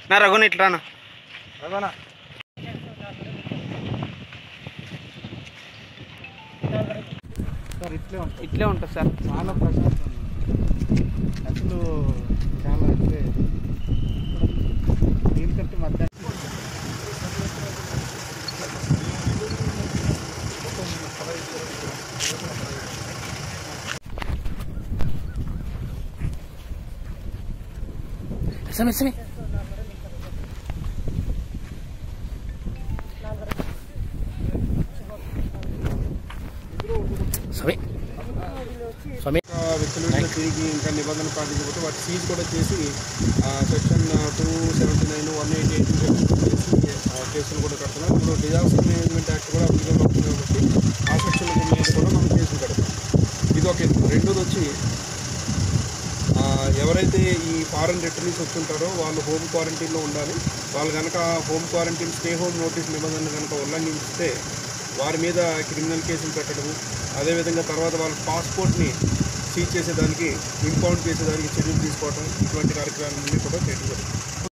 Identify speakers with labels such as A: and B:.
A: నా రఘుని ఇట్లా రానా
B: రఘునా సార్ ఇట్లే ఉంటుంది
A: ఇట్లే ఉంటుంది సార్
B: చాలా ప్రశాంతం అసలు చాలా ఇట్లే దీనికంటే మధ్యాహ్నం
A: సమీ సమీ సమీ సమీ
C: వ్యక్తులు తిరిగి ఇంకా నిబంధనలు పాటించకపోతే వాటి సీజ్ కూడా చేసి section two seventy nine one eighty eight చేసి ఆ, కేసులు కూడా కడుతున్నాం ఇప్పుడు డిజాస్టర్ మేనేజ్మెంట్ యాక్ట్ కూడా అప్లికబుల్ అవుతుంది కాబట్టి ఆ సెక్షన్ మీద కూడా మనం కేసులు కడతాం ఇది ఒక ఎత్తు. రెండోది వచ్చి ఆ, ఎవరైతే ఈ ఫారెన్ రిటర్నీస్ వచ్చుంటారో వాళ్ళు హోమ్ క్వారంటైన్లో ఉండాలి వాళ్ళు కనుక home quarantine stay home notice నిబంధనలు కనుక ఉల్లంఘిస్తే వారి మీద క్రిమినల్ కేసులు పెట్టడము అదేవిధంగా తర్వాత వాళ్ళ పాస్పోర్ట్ని సీజ్ చేసేదానికి ఇంపౌండ్ చేసేదానికి చర్యలు తీసుకోవడం ఇటువంటి కార్యక్రమాలన్నీ కూడా చేయడం జరుగుతుంది